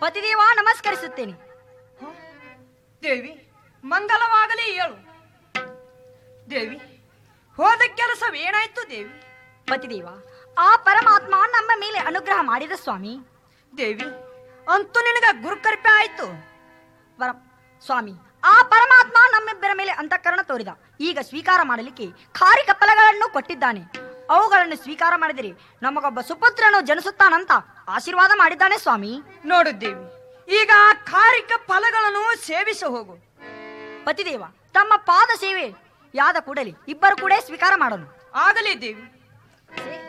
ಪತಿದೇವ ನಮಸ್ಕರಿಸುತ್ತೇನೆ ದೇವಿ ಮಂಗಲವಾಗಲಿ ಹೇಳು ದೇವಿ ಹೋದ ಕೆಲಸವೇನಾಯ್ತು ದೇವಿ ಪತಿದೇವ ಆ ಪರಮಾತ್ಮ ನಮ್ಮ ಮೇಲೆ ಅನುಗ್ರಹ ಮಾಡಿದ ಸ್ವಾಮಿ ದೇವಿ ಅಂತೂ ನಿನಗ ಗುರುಕೃಪೆ ಆಯ್ತು ಪರ ಸ್ವಾಮಿ ಆ ಪರಮಾತ್ಮ ನಮ್ಮಿಬ್ಬರ ಮೇಲೆ ಅಂತಃಕರಣ ತೋರಿದ ಈಗ ಸ್ವೀಕಾರ ಮಾಡಲಿಕ್ಕೆ ಖಾರಿ ಕಪ್ಪಲಗಳನ್ನು ಕೊಟ್ಟಿದ್ದಾನೆ ಅವುಗಳನ್ನು ಸ್ವೀಕಾರ ಮಾಡಿದರೆ ನಮಗೊಬ್ಬ ಸುಪುತ್ರನು ಜನಿಸುತ್ತಾನಂತ ಆಶೀರ್ವಾದ ಮಾಡಿದ್ದಾನೆ ಸ್ವಾಮಿ ನೋಡು ದೇವಿ ಈಗ ಆ ಕಾರಿಕ ಫಲಗಳನ್ನು ಸೇವಿಸಿ ಹೋಗು ಪತಿದೇವ ತಮ್ಮ ಪಾದ ಸೇವೆ ಯಾದ ಕೂಡಲೇ ಇಬ್ಬರು ಕೂಡ ಸ್ವೀಕಾರ ಮಾಡೋಣ ಆಗಲಿ ದೇವಿ ಸೇ-